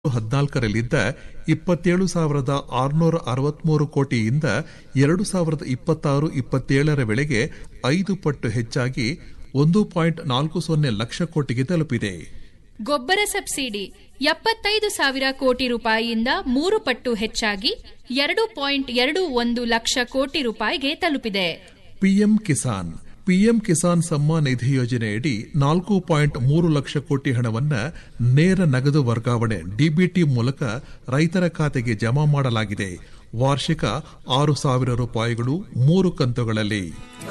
ಹದಿನಾಲ್ಕರಲ್ಲಿದ್ದ ಇಪ್ಪತ್ತೇಳು ಸಾವಿರದ ಆರುನೂರ ಅರವತ್ಮೂರು ಕೋಟಿಯಿಂದ ಎರಡು ಸಾವಿರದ ಇಪ್ಪತ್ತಾರು ಇಪ್ಪತ್ತೇಳರ ವೇಳೆಗೆ ಐದು ಪಟ್ಟು ಹೆಚ್ಚಾಗಿ ಒಂದು ಪಾಯಿಂಟ್ ನಾಲ್ಕು ಸೊನ್ನೆ ಲಕ್ಷ ಕೋಟಿಗೆ ತಲುಪಿದೆ ಗೊಬ್ಬರ ಸಬ್ಸಿಡಿ ಎಪ್ಪತ್ತೈದು ಸಾವಿರ ಕೋಟಿ ರೂಪಾಯಿಯಿಂದ ಮೂರು ಪಟ್ಟು ಹೆಚ್ಚಾಗಿ ಎರಡು ಪಾಯಿಂಟ್ ಎರಡು ಒಂದು ಲಕ್ಷ ಕೋಟಿ ರೂಪಾಯಿಗೆ ತಲುಪಿದೆ ಪಿಎಂ ಕಿಸಾನ್ ಪಿಎಂ ಕಿಸಾನ್ ಸಮ್ಮಾನ್ ನಿಧಿ ಯೋಜನೆಯಡಿ ನಾಲ್ಕು ಪಾಯಿಂಟ್ ಮೂರು ಲಕ್ಷ ಕೋಟಿ ಹಣವನ್ನ ನೇರ ನಗದು ವರ್ಗಾವಣೆ ಡಿಬಿಟಿ ಮೂಲಕ ರೈತರ ಖಾತೆಗೆ ಜಮಾ ಮಾಡಲಾಗಿದೆ ವಾರ್ಷಿಕ ಆರು ಸಾವಿರ ರೂಪಾಯಿಗಳು ಮೂರು ಕಂತುಗಳಲ್ಲಿ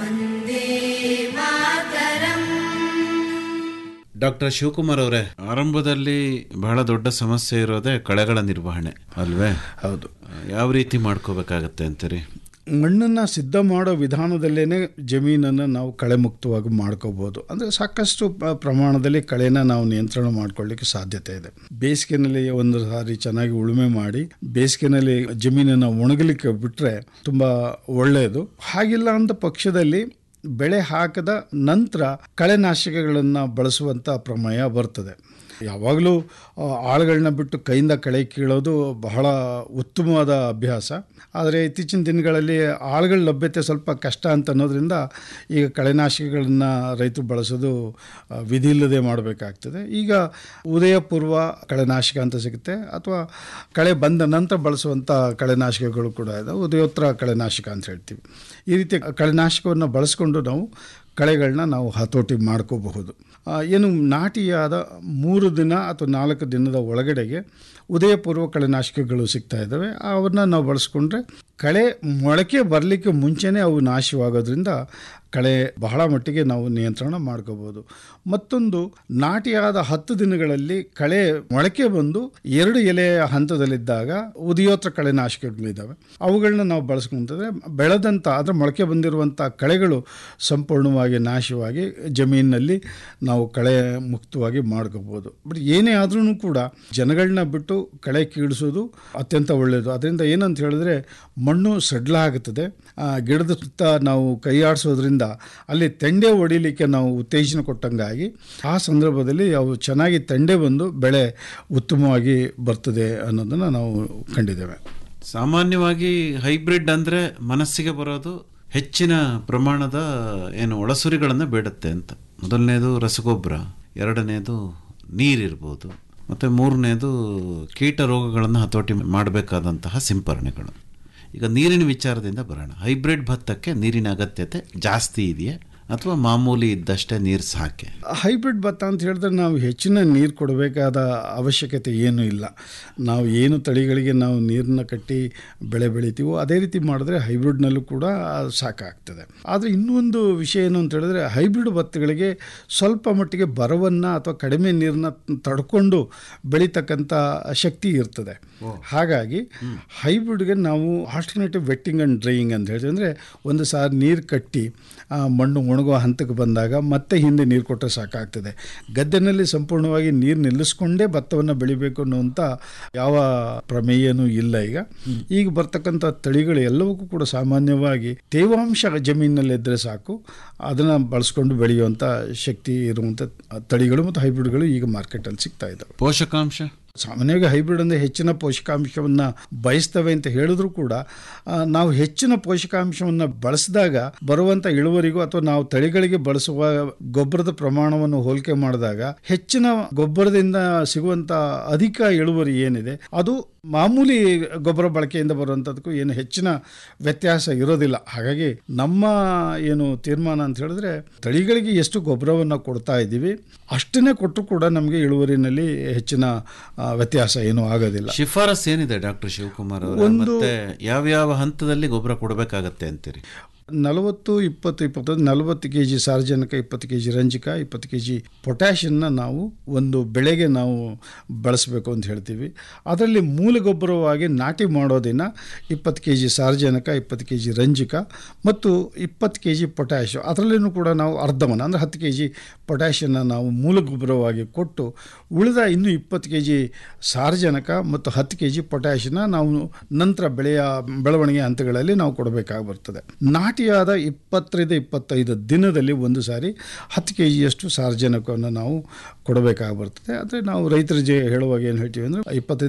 ಡಾಕ್ಟರ್ ಶಿವಕುಮಾರ್ ಅವರೇ ಆರಂಭದಲ್ಲಿ ಬಹಳ ದೊಡ್ಡ ಸಮಸ್ಯೆ ಇರೋದೇ ಕಳೆಗಳ ನಿರ್ವಹಣೆ ಅಲ್ವೇ ಹೌದು ಯಾವ ರೀತಿ ಮಾಡ್ಕೋಬೇಕಾಗತ್ತೆ ಅಂತೀರಿ ಮಣ್ಣನ್ನು ಸಿದ್ಧ ಮಾಡೋ ವಿಧಾನದಲ್ಲೇ ಜಮೀನನ್ನು ನಾವು ಕಳೆ ಮುಕ್ತವಾಗಿ ಮಾಡ್ಕೋಬೋದು ಅಂದರೆ ಸಾಕಷ್ಟು ಪ- ಪ್ರಮಾಣದಲ್ಲಿ ಕಳೆನ ನಾವು ನಿಯಂತ್ರಣ ಮಾಡ್ಕೊಳ್ಳಿಕ್ಕೆ ಸಾಧ್ಯತೆ ಇದೆ ಬೇಸಿಗೆನಲ್ಲಿ ಒಂದು ಸಾರಿ ಚೆನ್ನಾಗಿ ಉಳುಮೆ ಮಾಡಿ ಬೇಸಿಗೆನಲ್ಲಿ ಜಮೀನನ್ನು ಒಣಗಲಿಕ್ಕೆ ಬಿಟ್ಟರೆ ತುಂಬ ಒಳ್ಳೆಯದು ಹಾಗಿಲ್ಲ ಅಂದ ಪಕ್ಷದಲ್ಲಿ ಬೆಳೆ ಹಾಕದ ನಂತರ ಕಳೆನಾಶಕಗಳನ್ನು ಬಳಸುವಂಥ ಪ್ರಮೇಯ ಬರ್ತದೆ ಯಾವಾಗಲೂ ಆ, ಆಳುಗಳನ್ನ ಬಿಟ್ಟು ಕೈಯಿಂದ ಕಳೆ ಕೀಳೋದು ಬಹಳ ಉತ್ತಮವಾದ ಅಭ್ಯಾಸ ಆದರೆ ಇತ್ತೀಚಿನ ದಿನಗಳಲ್ಲಿ ಆಳುಗಳ ಲಭ್ಯತೆ ಸ್ವಲ್ಪ ಕಷ್ಟ ಅಂತ ಅನ್ನೋದ್ರಿಂದ ಈಗ ಕಳೆನಾಶಕಗಳನ್ನು ರೈತರು ಬಳಸೋದು ಆ, ವಿಧಿ ಇಲ್ಲದೆ ಮಾಡಬೇಕಾಗ್ತದೆ ಈಗ ಉದಯ ಪೂರ್ವ ಕಳೆನಾಶಕ ಅಂತ ಸಿಗುತ್ತೆ ಅಥವಾ ಕಳೆ ಬಂದ ನಂತರ ಬಳಸುವಂಥ ಕಳೆನಾಶಕಗಳು ಕೂಡ ಇದೆ ಉದಯೋತ್ತರ ಕಳೆನಾಶಕ ಅಂತ ಹೇಳ್ತೀವಿ ಈ ರೀತಿ ಕಳೆನಾಶಕವನ್ನು ಬಳಸ್ಕೊಂಡು ನಾವು ಕಳೆಗಳನ್ನ ನಾವು ಹತೋಟಿ ಮಾಡ್ಕೋಬಹುದು ಆ, ಏನು ನಾಟಿಯಾದ ಮೂರು ದಿನ ಅಥವಾ ನಾಲ್ಕು ದಿನದ ಒಳಗಡೆಗೆ ಉದಯ ಪೂರ್ವ ಕಳೆನಾಶಕಗಳು ಸಿಗ್ತಾ ಇದ್ದಾವೆ ಅವನ್ನ ನಾವು ಬಳಸ್ಕೊಂಡ್ರೆ ಕಳೆ ಮೊಳಕೆ ಬರಲಿಕ್ಕೆ ಮುಂಚೆನೇ ಅವು ನಾಶವಾಗೋದ್ರಿಂದ ಕಳೆ ಬಹಳ ಮಟ್ಟಿಗೆ ನಾವು ನಿಯಂತ್ರಣ ಮಾಡ್ಕೋಬೋದು ಮತ್ತೊಂದು ನಾಟಿಯಾದ ಹತ್ತು ದಿನಗಳಲ್ಲಿ ಕಳೆ ಮೊಳಕೆ ಬಂದು ಎರಡು ಎಲೆಯ ಹಂತದಲ್ಲಿದ್ದಾಗ ಉದಯೋತ್ತರ ಕಳೆನಾಶಕಗಳಿದ್ದಾವೆ ಅವುಗಳನ್ನ ನಾವು ಬಳಸ್ಕೊಂತಂದ್ರೆ ಬೆಳೆದಂಥ ಅಂದರೆ ಮೊಳಕೆ ಬಂದಿರುವಂಥ ಕಳೆಗಳು ಸಂಪೂರ್ಣವಾಗಿ ನಾಶವಾಗಿ ಜಮೀನಿನಲ್ಲಿ ನಾವು ಕಳೆ ಮುಕ್ತವಾಗಿ ಮಾಡ್ಕೋಬೋದು ಬಟ್ ಏನೇ ಆದ್ರೂ ಕೂಡ ಜನಗಳನ್ನ ಬಿಟ್ಟು ಕಳೆ ಕೀಳಿಸೋದು ಅತ್ಯಂತ ಒಳ್ಳೆಯದು ಅದರಿಂದ ಏನಂತ ಹೇಳಿದ್ರೆ ಮಣ್ಣು ಸಡ್ಲ ಆಗುತ್ತದೆ ಆ, ಗಿಡದ ಸುತ್ತ ನಾವು ಕೈಯಾಡಿಸೋದ್ರಿಂದ ಅಲ್ಲಿ ತೆಂಡೆ ಹೊಡಿಲಿಕ್ಕೆ ನಾವು ಉತ್ತೇಜನ ಕೊಟ್ಟಂಗಾಗಿ ಆ ಸಂದರ್ಭದಲ್ಲಿ ಅವು ಚೆನ್ನಾಗಿ ತೆಂಡೆ ಬಂದು ಬೆಳೆ ಉತ್ತಮವಾಗಿ ಬರ್ತದೆ ಅನ್ನೋದನ್ನು ನಾವು ಕಂಡಿದ್ದೇವೆ ಸಾಮಾನ್ಯವಾಗಿ ಹೈಬ್ರಿಡ್ ಅಂದ್ರೆ ಮನಸ್ಸಿಗೆ ಬರೋದು ಹೆಚ್ಚಿನ ಪ್ರಮಾಣದ ಏನು ಒಳಸುರಿಗಳನ್ನು ಬೇಡುತ್ತೆ ಅಂತ ಮೊದಲನೇದು ರಸಗೊಬ್ಬರ ಎರಡನೇದು ನೀರಿರ್ಬೋದು ಮತ್ತು ಮೂರನೇದು ಕೀಟ ರೋಗಗಳನ್ನು ಹತೋಟಿ ಮಾಡಬೇಕಾದಂತಹ ಸಿಂಪರಣೆಗಳು ಈಗ ನೀರಿನ ವಿಚಾರದಿಂದ ಬರೋಣ ಹೈಬ್ರಿಡ್ ಭತ್ತಕ್ಕೆ ನೀರಿನ ಅಗತ್ಯತೆ ಜಾಸ್ತಿ ಇದೆಯೇ ಅಥವಾ ಮಾಮೂಲಿ ಇದ್ದಷ್ಟೇ ನೀರು ಸಾಕೆ ಹೈಬ್ರಿಡ್ ಭತ್ತ ಅಂತ ಹೇಳಿದ್ರೆ ನಾವು ಹೆಚ್ಚಿನ ನೀರು ಕೊಡಬೇಕಾದ ಅವಶ್ಯಕತೆ ಏನೂ ಇಲ್ಲ ನಾವು ಏನು ತಳಿಗಳಿಗೆ ನಾವು ನೀರನ್ನ ಕಟ್ಟಿ ಬೆಳೆ ಬೆಳಿತೀವೋ ಅದೇ ರೀತಿ ಮಾಡಿದ್ರೆ ಹೈಬ್ರಿಡ್ನಲ್ಲೂ ಕೂಡ ಸಾಕಾಗ್ತದೆ ಆದರೆ ಇನ್ನೊಂದು ವಿಷಯ ಏನು ಅಂತ ಹೇಳಿದ್ರೆ ಹೈಬ್ರಿಡ್ ಭತ್ತಗಳಿಗೆ ಸ್ವಲ್ಪ ಮಟ್ಟಿಗೆ ಬರವನ್ನು ಅಥವಾ ಕಡಿಮೆ ನೀರನ್ನ ತಡ್ಕೊಂಡು ಬೆಳೀತಕ್ಕಂಥ ಶಕ್ತಿ ಇರ್ತದೆ ಹಾಗಾಗಿ ಹೈಬ್ರಿಡ್ಗೆ ನಾವು ಆಲ್ಟರ್ನೇಟಿವ್ ವೆಟ್ಟಿಂಗ್ ಆ್ಯಂಡ್ ಡ್ರೈಯಿಂಗ್ ಅಂತ ಹೇಳ್ತೀವಿ ಅಂದರೆ ಒಂದು ಸಾರಿ ನೀರು ಕಟ್ಟಿ ಆ, ಮಣ್ಣು ಒಣಗುವ ಹಂತಕ್ಕೆ ಬಂದಾಗ ಮತ್ತೆ ಹಿಂದೆ ನೀರು ಕೊಟ್ಟರೆ ಸಾಕಾಗ್ತದೆ ಗದ್ದೆನಲ್ಲಿ ಸಂಪೂರ್ಣವಾಗಿ ನೀರು ನಿಲ್ಲಿಸ್ಕೊಂಡೇ ಭತ್ತವನ್ನು ಬೆಳಿಬೇಕು ಅನ್ನುವಂಥ ಯಾವ ಪ್ರಮೇಯನೂ ಇಲ್ಲ ಈಗ ಈಗ ಬರ್ತಕ್ಕಂಥ ತಳಿಗಳು ಎಲ್ಲವಕ್ಕೂ ಕೂಡ ಸಾಮಾನ್ಯವಾಗಿ ತೇವಾಂಶ ಜಮೀನಿನಲ್ಲಿದ್ದರೆ ಸಾಕು ಅದನ್ನು ಬಳಸ್ಕೊಂಡು ಬೆಳೆಯುವಂಥ ಶಕ್ತಿ ಇರುವಂಥ ತಳಿಗಳು ಮತ್ತು ಹೈಬ್ರಿಡ್ಗಳು ಈಗ ಮಾರ್ಕೆಟಲ್ಲಿ ಸಿಗ್ತಾ ಇದ್ದಾವೆ ಪೋಷಕಾಂಶ ಸಾಮಾನ್ಯವಾಗಿ ಹೈಬ್ರಿಡ್ ಅಂದರೆ ಹೆಚ್ಚಿನ ಪೋಷಕಾಂಶವನ್ನು ಬಯಸ್ತವೆ ಅಂತ ಹೇಳಿದ್ರು ಕೂಡ ಆ, ನಾವು ಹೆಚ್ಚಿನ ಪೋಷಕಾಂಶವನ್ನು ಬಳಸಿದಾಗ ಬರುವಂಥ ಇಳುವರಿಗೂ ಅಥವಾ ನಾವು ತಳಿಗಳಿಗೆ ಬಳಸುವ ಗೊಬ್ಬರದ ಪ್ರಮಾಣವನ್ನು ಹೋಲಿಕೆ ಮಾಡಿದಾಗ ಹೆಚ್ಚಿನ ಗೊಬ್ಬರದಿಂದ ಸಿಗುವಂಥ ಅಧಿಕ ಇಳುವರಿ ಏನಿದೆ ಅದು ಮಾಮೂಲಿ ಗೊಬ್ಬರ ಬಳಕೆಯಿಂದ ಬರುವಂಥದ್ದಕ್ಕೂ ಏನು ಹೆಚ್ಚಿನ ವ್ಯತ್ಯಾಸ ಇರೋದಿಲ್ಲ ಹಾಗಾಗಿ ನಮ್ಮ ಏನು ತೀರ್ಮಾನ ಅಂತ ಹೇಳಿದ್ರೆ ತಳಿಗಳಿಗೆ ಎಷ್ಟು ಗೊಬ್ಬರವನ್ನು ಕೊಡ್ತಾ ಇದ್ದೀವಿ ಅಷ್ಟನ್ನೇ ಕೊಟ್ಟರು ಕೂಡ ನಮಗೆ ಇಳುವರಿನಲ್ಲಿ ಹೆಚ್ಚಿನ ಆ, ವ್ಯತ್ಯಾಸ ಏನೂ ಆಗೋದಿಲ್ಲ ಶಿಫಾರಸ್ ಏನಿದೆ ಡಾಕ್ಟರ್ ಶಿವಕುಮಾರ್ ಅವರೇ ಮತ್ತೆ ಯಾವ್ಯಾವ ಹಂತದಲ್ಲಿ ಗೊಬ್ಬರ ಕೊಡಬೇಕಾಗತ್ತೆ ಅಂತೀರಿ ನಲವತ್ತು ಇಪ್ಪತ್ತು ಇಪ್ಪತ್ತೊಂದು ನಲವತ್ತು ಕೆ ಜಿ ಸಾರ್ವಜನಿಕ ಇಪ್ಪತ್ತು ಕೆ ಜಿ ರಂಜಕ ಇಪ್ಪತ್ತು ಕೆ ಜಿ ಪೊಟ್ಯಾಷನ್ನ ನಾವು ಒಂದು ಬೆಳೆಗೆ ನಾವು ಬಳಸಬೇಕು ಅಂತ ಹೇಳ್ತೀವಿ ಅದರಲ್ಲಿ ಮೂಲ ಗೊಬ್ಬರವಾಗಿ ನಾಟಿ ಮಾಡೋದಿನ ಇಪ್ಪತ್ತು ಕೆ ಜಿ ಸಾರ್ವಜನಿಕ ಇಪ್ಪತ್ತು ಕೆ ಜಿ ರಂಜಕ ಮತ್ತು ಇಪ್ಪತ್ತು ಕೆ ಜಿ ಪೊಟ್ಯಾಷ್ ಅದರಲ್ಲಿನೂ ಕೂಡ ನಾವು ಅರ್ಧವನ್ನು ಅಂದರೆ ಹತ್ತು ಕೆ ಜಿ ಪೊಟ್ಯಾಷನ್ನು ನಾವು ಮೂಲ ಗೊಬ್ಬರವಾಗಿ ಕೊಟ್ಟು ಉಳಿದ ಇನ್ನೂ ಇಪ್ಪತ್ತು ಕೆ ಜಿ ಸಾರಜನಕ ಮತ್ತು ಹತ್ತು ಕೆ ಜಿ ಪೊಟ್ಯಾಷನ್ನ ನಾವು ನಂತರ ಬೆಳೆಯ ಬೆಳವಣಿಗೆ ಹಂತಗಳಲ್ಲಿ ನಾವು ಕೊಡಬೇಕಾಗಿ ಬರ್ತದೆ ನಾಟಿಯಾದ ಇಪ್ಪತ್ತರಿಂದ ಇಪ್ಪತ್ತೈದು ದಿನದಲ್ಲಿ ಒಂದು ಸಾರಿ ಹತ್ತು ಕೆ ಜಿಯಷ್ಟು ಸಾರಜನಕವನ್ನು ನಾವು ಕೊಡಬೇಕಾಗಿ ಬರ್ತದೆ ಅಂದರೆ ನಾವು ರೈತರ ಜೆ ಹೇಳುವಾಗ ಏನು ಹೇಳ್ತೀವಿ ಅಂದರೆ ಇಪ್ಪತ್ತೈದು